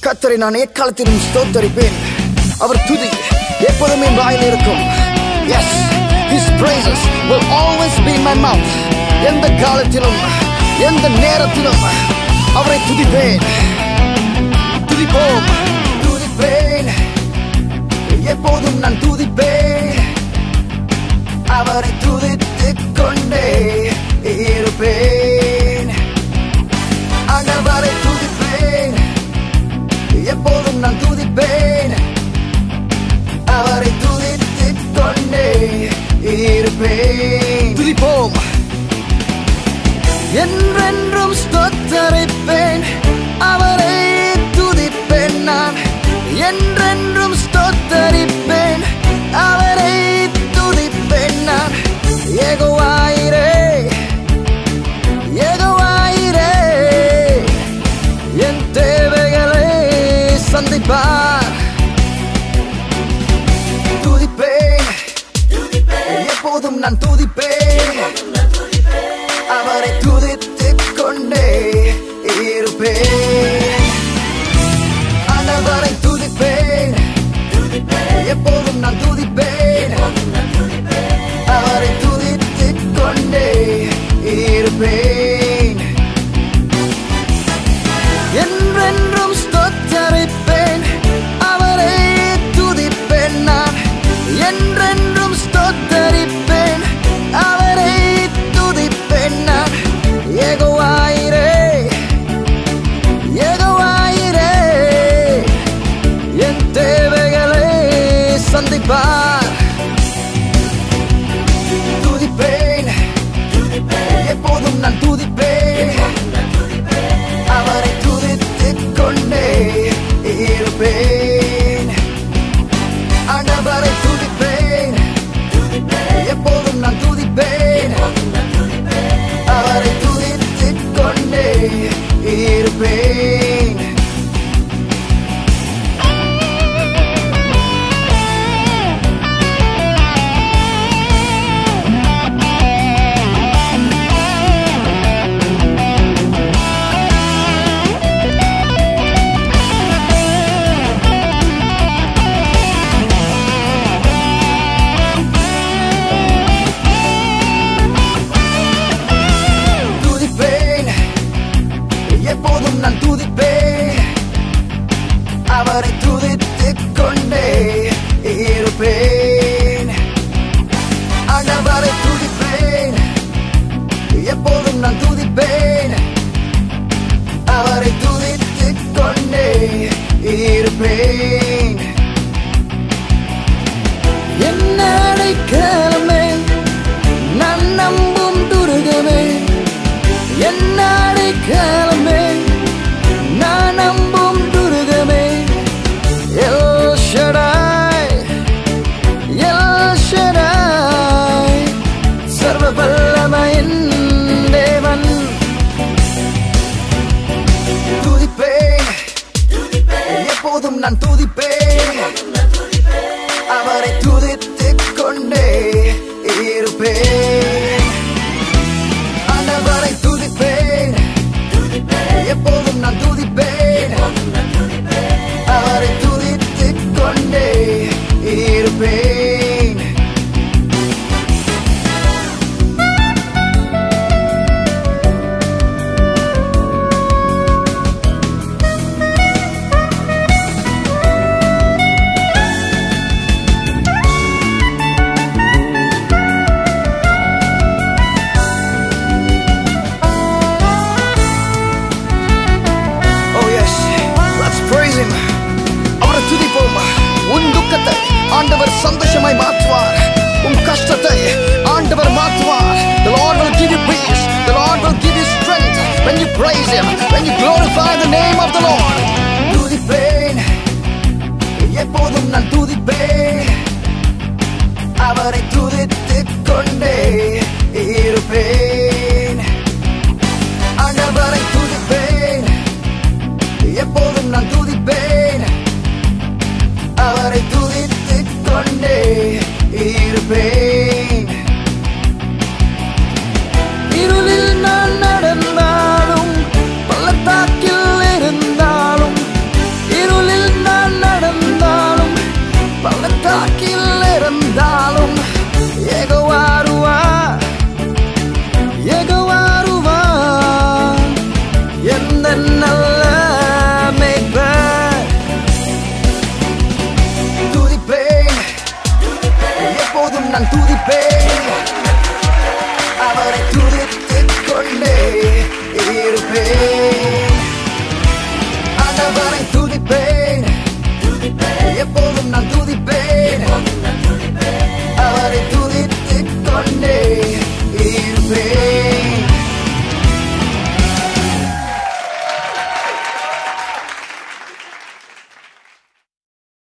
கத்தரை நான் எக்காலத்திலும் ஸ்தோத்தரிப்பேன் அவர் துதி எப்போதும் என் வாயில் இருக்கும் yes His praises will always be in my mouth எந்த காலத்திலும் எந்த நேரத்திலும் அவரை துதிப்பேன் துதிப்போம் துதிப்பேன் எப்போதும் நான் துதிப்பேன் அவரை துதித்துக் கொண்டே இருப்பேன் ஆண்டவரை துதிப்பேன் எப்போதும் நான் துதிப்பேன் அவரை துதித்துக் கொண்டே இருப்பேன் துதிப்போம் என்றென்றும் ஸ்தோத்தரிப்பேன் அவரை துதிப்பேன் நான் என்றென்றும் ஸ்தோத்தரிப்பேன் அவரை துதிப்பேன் நான் ஏகோவாயிரே ஏகோவாயிரே என் தேவைகளை சந்திப்பார் துதிப்பேன் எப்போதும் நான் துதிப்பேன் அவரை துதித்துக் கொண்டே இருப்பேன் ஆண்டவரை துதிப்பேன் எப்போதும் நான் துதிப்பேன் அவரை துதித்துக் கொண்டே இருப்பேன் என்றென்றும் ஸ்தோத்தரிப்பேன் அவரை துதிப்பேன் நான் என்றென்றும் ஸ்தோத்தரிப்பேன் அவரை துதிப்பேன் நான் ஏகோவாயிரே ஏகோவாயிரே என் தேவைகளை சந்திப்பார் துதிப்பேன் எப்போதும் நான் துதிப்பேன் அவரை துதித்துக் கொண்டே இருப்பேன் ஆண்டவரை துதிப்பேன் எப்போதும் நான் துதிப்பேன் அவரை துதித்துக் கொண்டே இருப்பேன் துதிப்பேன் எப்போதும் நான் துதிப்பேன் அவரை துதித்துக் கொண்டே இருப்பேன் ஆண்டவரை துதிப்பேன் எப்போதும் நான் துதிப்பேன் அவரை துதித்துக் கொண்டே இருப்பேன் என்ன அடைக்கலமே நான் நம்பும் துருகமே என்ன அடைக்கலமே நான் நம்பும் துருகமே எல் ஷடாய் எல் ஷடாய் சர்வ வல்லமையின் தேவன் துதிப்பேன் எப்போதும் நான் துதிப்பேன் அவரை துதித்துக் கொண்டே இருப்பேன் ஆண்டவரை துதிப்பேன் எப்போதும் நான் துதிப்பேன் அவரை துதித்துக் கொண்டே இருப்பேன் Oh yes, let's praise him. அவரை துதிப்போம் உன் துக்கத்தை ஆண்டவர் சந்தோஷமாய் மாற்றுவார் உன் கஷ்டத்தை ஆண்டவர் மாற்றுவார் The Lord will give you peace. The Lord will give you strength when you praise him, when you glorify the name of the Lord. துதிப்பேன் எப்போதும் நான் துதிப்பேன் அவரை துதித்துக் கொண்டே இருப்பேன் ஆண்டவரை துதிப்பேன் எப்போதும்